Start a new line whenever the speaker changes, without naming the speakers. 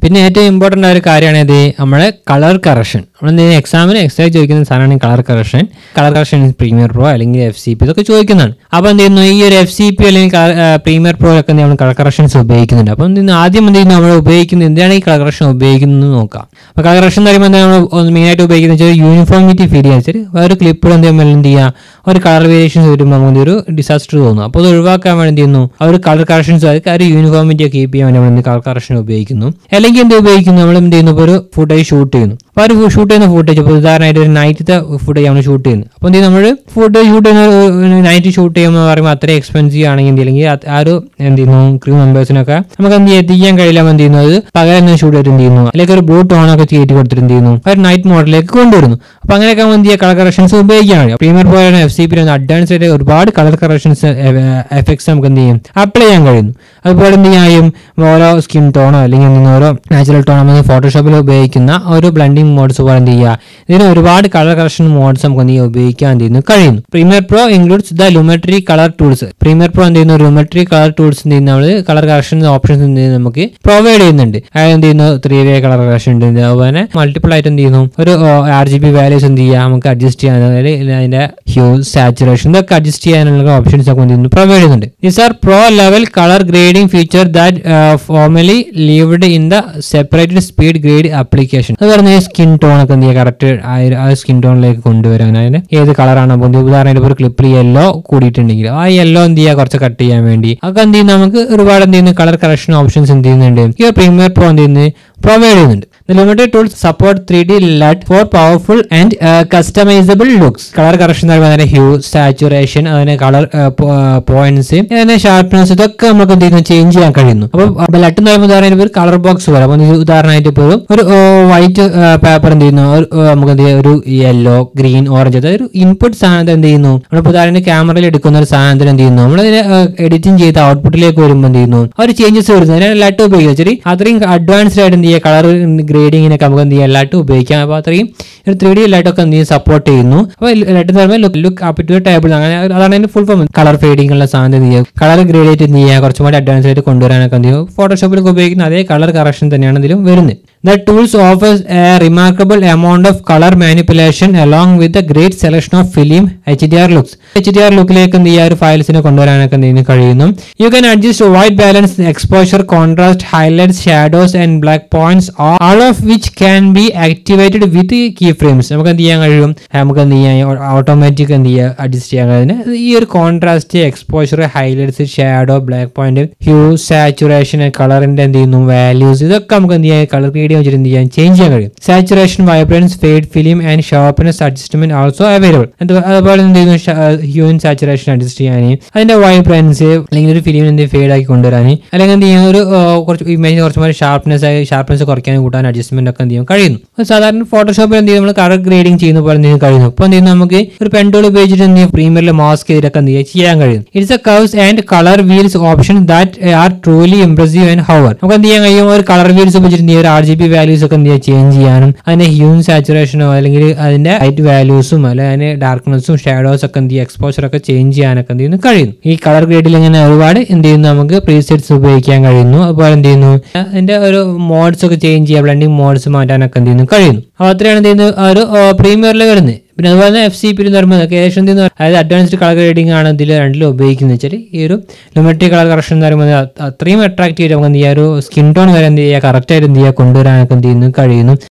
പിന്നെ ഏറ്റവും ഇമ്പോർട്ടൻ്റ് ആയ ഒരു കാര്യമാണ് ഇത് നമ്മുടെ കളർ കറക്ഷൻ നമ്മൾ എന്ത് എക്സാമിന് എക്സാക്ട് ചോദിക്കുന്ന സാധനമാണ് colour correction colour correction Premiere Pro അല്ലെങ്കിൽ എഫ് സി പി ഇതൊക്കെ ചോദിക്കുന്നതാണ് അപ്പോൾ എന്ത് ചെയ്യുന്നു ഈ ഒരു എഫ് സി പി അല്ലെങ്കിൽ പ്രീമിയർ പ്രോ ഒക്കെ നമ്മൾ കളർ കറക്ഷൻസ് ഉപയോഗിക്കുന്നുണ്ട് അപ്പോൾ എന്ത് ചെയ്യുന്നു ആദ്യം എന്ത് ചെയ്യുന്നു നമ്മൾ ഉപയോഗിക്കുന്നത് എന്താണ് ഈ കളർ കറക്ഷൻ ഉപയോഗിക്കുന്നത് നോക്കാം അപ്പോൾ കളർ കറക്ഷൻ എന്ന് പറയുമ്പോൾ എന്താ നമ്മൾ മെയിനായിട്ട് ഉപയോഗിക്കുന്നത് വെച്ചാൽ യൂണിഫോമിറ്റി ഫീൽ ചെയ്യാൻ വെച്ചാൽ ഒരു ക്ലിപ്പ് എന്ത് ചെയ്യുമ്പോൾ എന്ത് ചെയ്യുക ഒരു കളർ വേരിയേഷൻസ് വരുമ്പോൾ നമുക്ക് ഒരു ഡിസാസ്റ്റർ തോന്നും അപ്പോൾ അത് ഒഴിവാക്കാൻ വേണ്ടി എന്ത് ചെയ്യുന്നു ആ ഒരു കളർ കറക്ഷൻസ് ആ ഒരു യൂണിഫോമിറ്റി കീപ്പ് ചെയ്യാൻ വേണ്ടി നമ്മൾ കളർ കറക്ഷൻ ഉപയോഗിക്കുന്നു അല്ലെങ്കിൽ എന്ത് ഉപയോഗിക്കുന്നു നമ്മൾ എന്ത് ചെയ്യുന്നു ഇപ്പോൾ ഒരു ഫുട്ടേജ് ഷൂട്ട് ചെയ്യുന്നു അപ്പോൾ ഒരു ഷൂട്ട് ചെയ്യുന്ന ഫുട്ടേജ് ഇപ്പോൾ ഉദാഹരണമായിട്ട് ഒരു നൈറ്റത്തെ ഫുട്ടേജ് നമ്മൾ ഷൂട്ട് ചെയ്യുന്നു അപ്പോൾ എന്ത് ചെയ്യും നമ്മൾ ഫുട്ടേജ് ഷൂട്ട് ചെയ്യുന്ന നൈറ്റ് ഷൂട്ട് ചെയ്യുമ്പോൾ പറയുമ്പോൾ അത്ര എക്സ്പെൻസീവ് ആണെങ്കിൽ എന്ത് അല്ലെങ്കിൽ അത് ആ ഒരു എന്ത് ചെയ്യുന്നു ക്രൂ മെമ്പേഴ്സിനൊക്കെ നമുക്ക് എന്ത് ചെയ്യാൻ എത്തിക്കാൻ കഴിയില്ല എന്ത് ചെയ്യുന്നു അത് പകരം തന്നെ ഷൂട്ട് ചെയ്തിട്ട് എന്ത് ചെയ്യുന്നു അല്ലെങ്കിൽ ഒരു ബ്ലൂ ടോൺ ഒക്കെ കയറ്റി കൊടുത്തിട്ട് എന്ത് ചെയ്യുന്നു ഒരു നൈറ്റ് മോഡലിലേക്ക് കൊണ്ടുവരുന്നു അപ്പോൾ അങ്ങനെയൊക്കെ എന്ത് ചെയ്യുക കളർ കറക്ഷൻസ് ഉപയോഗിക്കാൻ കഴിയും പ്രീമിയർ പോയാണ് എഫ് സി പി അഡ്വാൻസ് ആയിട്ട് ഒരുപാട് കളർ കറക്ഷൻസ് എഫക്ട്സ് നമുക്ക് എന്ത് ചെയ്യും അപ്ലൈ ചെയ്യാൻ കഴിയുന്നു അതുപോലെ എന്ത് ചെയ്യാം ഓരോ സ്കിൻ ടോണോ അല്ലെങ്കിൽ എന്തെങ്കിലും ഓരോ നാച്ചുറൽ ടോണോ നമ്മൾ ഫോട്ടോഷോപ്പിൽ ഉപയോഗിക്കുന്ന ഓരോ ബ്ലൻഡിങ് മോഡ്സ് പോലെ എന്ത് ചെയ്യുക ഇതിന് ഒരുപാട് കളർ കറക്ഷൻ മോഡ്സ് നമുക്ക് എന്ത് ചെയ്യുക ഉപയോഗിക്കാൻ എന്ത് ചെയ്യുന്നു കഴിയുന്നു Premiere Pro includes the Lumetri colour tools Premiere Pro എന്ത് ചെയ്യുന്നു ലുമെട്രി കളർ ടൂൾസ് എന്ത് ചെയ്യുന്ന നമ്മൾ കളർ കറക്ഷൻ ഓപ്ഷൻസ് എന്ത് ചെയ്യുന്നു നമുക്ക് പ്രൊവൈഡ് ചെയ്യുന്നുണ്ട് അതായത് എന്ത് ചെയ്യുന്നു ത്രീ വേ കളർ കറക്ഷൻ ഉണ്ട് അതുപോലെ മൾട്ടിപ്പിൾ ആയിട്ട് എന്ത് ചെയ്യുന്നു ഒരു ആർ ജി ബി വാല്യൂസ് എന്ത് ചെയ്യുക നമുക്ക് അഡ്ജസ്റ്റ് ചെയ്യാൻ അതായത് അതിന്റെ ഹ്യൂസ് സാച്ചുറേഷൻ ഇതൊക്കെ അഡ്ജസ്റ്റ് ചെയ്യാനുള്ള ഓപ്ഷൻസ് ഒക്കെ എന്ത് ചെയ്യുന്നു പ്രൊവൈഡ് ചെയ്യുന്നുണ്ട് this are pro level colour grading feature that formerly lived in the separated speed grade application അത് പറഞ്ഞ സ്കിൻ ടോൺ ഒക്കെ എന്ത് ചെയ്യുക കറക്റ്റ് ആ സ്കിൻ ടോണിലേക്ക് കൊണ്ടുവരാൻ അതിന് ഏത് കളറാണ് അപ്പോൾ ഉദാഹരണമായിട്ട് ഇപ്പോൾ ഒരു ക്ലിപ്പിൽ യെല്ലോ കൂടിയിട്ടുണ്ടെങ്കിൽ ആ യെല്ലോ എന്ത് ചെയ്യുക കുറച്ച് കട്ട് ചെയ്യാൻ വേണ്ടി അതൊക്കെ എന്ത് ചെയ്യുന്നു നമുക്ക് ഒരുപാട് എന്ത് ചെയ്യുന്നു കളർ കറക്ഷൻ ഓപ്ഷൻസ് എന്ത് ചെയ്യുന്നുണ്ട് ഈ പ്രീമിയർ പ്രോ എന്ത് ചെയ്യുന്നത് പ്രൊവൈഡ് ചെയ്യുന്നുണ്ട് The limited tools support 3D LUT for powerful and uh, customizable looks. Colour correction എന്ന് പറയുമ്പോൾ അതിന്റെ ഹ്യൂ സാച്ചുറേഷൻ അതിന്റെ കളർ പോയിന്റ്സ് അതിന്റെ ഷാർപ്നെസ് ഇതൊക്കെ നമുക്ക് എന്ത് ചെയ്യുന്നു ചേഞ്ച് ചെയ്യാൻ കഴിയുന്നു അപ്പോൾ ലട്ട് എന്ന് പറയുമ്പോൾ ഉദാഹരണം ഒരു കളർ ബോക്സ് പോലെ അപ്പോൾ ഇത് ഉദാഹരണമായിട്ട് ഇപ്പോൾ ഒരു വൈറ്റ് പേപ്പർ എന്ത് ചെയ്യുന്നു ഒരു ആ, നമുക്ക് എന്ത് ചെയ്യാം ഒരു യെല്ലോ ഗ്രീൻ ഓറഞ്ച് അതായത് ഒരു ഇൻപുട്ട് സാധനത്തെ എന്ത് ചെയ്യുന്നു നമ്മളിപ്പോൾ ഉദാഹരണം ക്യാമറയിൽ എടുക്കുന്ന ഒരു സാധനത്തിന് എന്ത് ചെയ്യുന്നു നമ്മളതിനെ എഡിറ്റിംഗ് ചെയ്ത ഔട്ട്പുട്ടിലേക്ക് വരുമ്പോൾ എന്ത് ചെയ്യുന്നു ആ ഒരു ചേഞ്ചസ് വരുന്നു അതിനെ ലട്ട് ഉപയോഗിക്കുക ശരി അത്രയും അഡ്വാൻസ്ഡ് ആയിട്ട് എന്ത് ചെയ്യുക കളർ ഗ്രേഡിങ്ങിനൊക്കെ നമുക്ക് എന്ത് ചെയ്യാം ലട്ട് ഉപയോഗിക്കാം അപ്പോൾ അത്രയും ഒരു ത്രീ ഡി ലൈറ്റൊക്കെ എന്ത് ചെയ്യും സപ്പോർട്ട് ചെയ്യുന്നു അപ്പോൾ ലട്ട് എന്ന് പറയുമ്പോൾ look look up to table അങ്ങനെ അതാണ് അതിന്റെ ഫുൾ ഫോം കളർ ഫെയ്ഡിംഗ് ഉള്ള സാധനം എന്ത് ചെയ്യുക കളർ ഗ്രേഡിയേറ്റ് എന്ത് ചെയ്യുക കുറച്ചും കൂടി അഡ്വാൻസ് ആയിട്ട് കൊണ്ടുവരാനൊക്കെ എന്ത് ചെയ്യും ഫോട്ടോഷോപ്പിലൊക്കെ ഉപയോഗിക്കുന്ന അതേ കളർ കറക്ഷൻ തന്നെയാണ് ഇതിലും വരുന്നത് the tools offers a remarkable amount of colour manipulation along with a great selection of film H D R looks H D R ലുക്കിലേക്ക് എന്ത് ചെയ്യുക ഒരു ഫയൽസിനെ കൊണ്ടുവരാനൊക്കെ എന്ത് ചെയ്യുന്നു കഴിയുന്നു you can adjust white balance exposure contrast highlights shadows and black points all of which can be activated with key frames നമുക്ക് എന്ത് ചെയ്യാൻ കഴിയും നമുക്ക് എന്ത് ചെയ്യാം ഓട്ടോമാറ്റിക് എന്ത് ചെയ്യുക അഡ്ജസ്റ്റ് ചെയ്യാൻ കഴിയുന്നത് ഈ ഒരു contrast exposure highlights shadow black point hue saturation കളറിന്റെ എന്ത് ചെയ്യുന്നു വാല്യൂസ് ഇതൊക്കെ നമുക്ക് എന്ത് ചെയ്യാം കളർ ഗ്രേഡ് വെച്ചിട്ട് എന്ത് ചെയ്യാൻ ചേഞ്ച് ചെയ്യാൻ കഴിയും saturation vibrance fade film and sharpness adjustment also available അതുപോലെ എന്ത് ചെയ്യുന്നു ഹ്യൂൻ സാച്ചുറേഷൻ അഡ്ജസ്റ്റ് ചെയ്യാൻ അതിന്റെ വൈബ്രൻസ് അല്ലെങ്കിൽ ഒരു ഫിലിമിന് എന്ത് ഫേഡ് ആക്കി കൊണ്ടുവരാൻ അല്ലെങ്കിൽ എന്ത് ചെയ്യുന്ന ഒരു ആ, കുറച്ച് ഇമേജ് കുറച്ച് മാറി ഷാർപ്നെസ് ഷാർപ്നെസ് കുറയ്ക്കാൻ കൂട്ടാൻ അഡ്ജസ്റ്റ്മെന്റ് ഒക്കെ എന്ത് ചെയ്യും കഴിയുന്നു അപ്പോൾ സാധാരണ ഫോട്ടോഷോപ്പിൽ എന്ത് ചെയ്യും നമ്മൾ കളർ ഗ്രേഡിംഗ് ചെയ്യുന്ന പോലെ എന്ത് ചെയ്യും കഴിയുന്നു ഇപ്പോൾ എന്ത് ചെയ്യുന്നു നമുക്ക് ഒരു പെൻടോൾ ഉപയോഗിച്ചിട്ട് എന്ത് ചെയ്യും പ്രീമിയറിൽ മാസ്ക് ചെയ്തിട്ടൊക്കെ എന്ത് ചെയ്യുക ചെയ്യാൻ കഴിയും it's a covers and colour wheels option that are truly impressive and our നമുക്ക് എന്ത് ചെയ്യാൻ കഴിയും ഒരു കളർ വീൽസ് ഉപയോഗിച്ചിട്ട് എന്ത് ചെയ്യും ഒരു ആർ ജി ബി വാല്യൂസ് ഒക്കെ എന്ത് ചെയ്യുക ചേഞ്ച് ചെയ്യാനും അതിന്റെ ഹ്യൂൻ സാച്ചുറേഷനോ അല്ലെങ്കിൽ അതിന്റെ ലൈറ്റ് വാല്യൂസും അല്ലെങ്കിൽ അതിന്റെ ഡാർക്ക്നെസ്സും ഷാഡോസ് ഒക്കെ എന്ത് ചെയ്യുക എക്സ്പോഷർ ഒക്കെ ചേഞ്ച് ചെയ്യാനൊക്കെ എന്ത് ചെയ്യുന്നു കഴിയുന്നു ഈ കളർ ഗ്രേഡിൽ ഇങ്ങനെ ഒരുപാട് എന്ത് ചെയ്യുന്നു നമുക്ക് പ്രീസെറ്റ്സ് ഉപയോഗിക്കാൻ കഴിയുന്നു അതുപോലെ എന്ത് ചെയ്യുന്നു അതിന്റെ ഒരു മോഡ്സ് ഒക്കെ ചേഞ്ച് ചെയ്യാൻ ബ്ലൻഡിങ് മോഡ്സ് മാറ്റാനൊക്കെ എന്ത് ചെയ്യുന്നു കഴിയുന്നു അപ്പോൾ അത്രയാണ് എന്ത് ചെയ്യുന്നത് ആ ഒരു പ്രീമിയറിൽ വരുന്നത് പിന്നെ അതുപോലെ തന്നെ എഫ് സി പി എന്ന് പറയുമ്പോൾ ഏകദേശം എന്ത് ചെയ്യുന്നു അതായത് അഡ്വാൻസ്ഡ് കളർ ഗ്രേഡിംഗ് ആണ് ഇതിൽ രണ്ടിലും ഉപയോഗിക്കുന്നത് വെച്ചാൽ ഈ ഒരു ലിമിറ്റഡ് കളർ കറക്ഷൻ എന്ന് പറയുമ്പോൾ അത് അത്രയും അട്രാക്ട് ചെയ്ത് നമുക്ക് എന്ത് ചെയ്യുക ഒരു സ്കിൻ ടോൺ വരെ എന്ത് ചെയ്യുക കറക്റ്റായിട്ട് എന്ത് ചെയ്യുക കൊണ്ടുവരാനൊക്കെ എന്ത് ചെയ്യുന്നു കഴിയുന്നു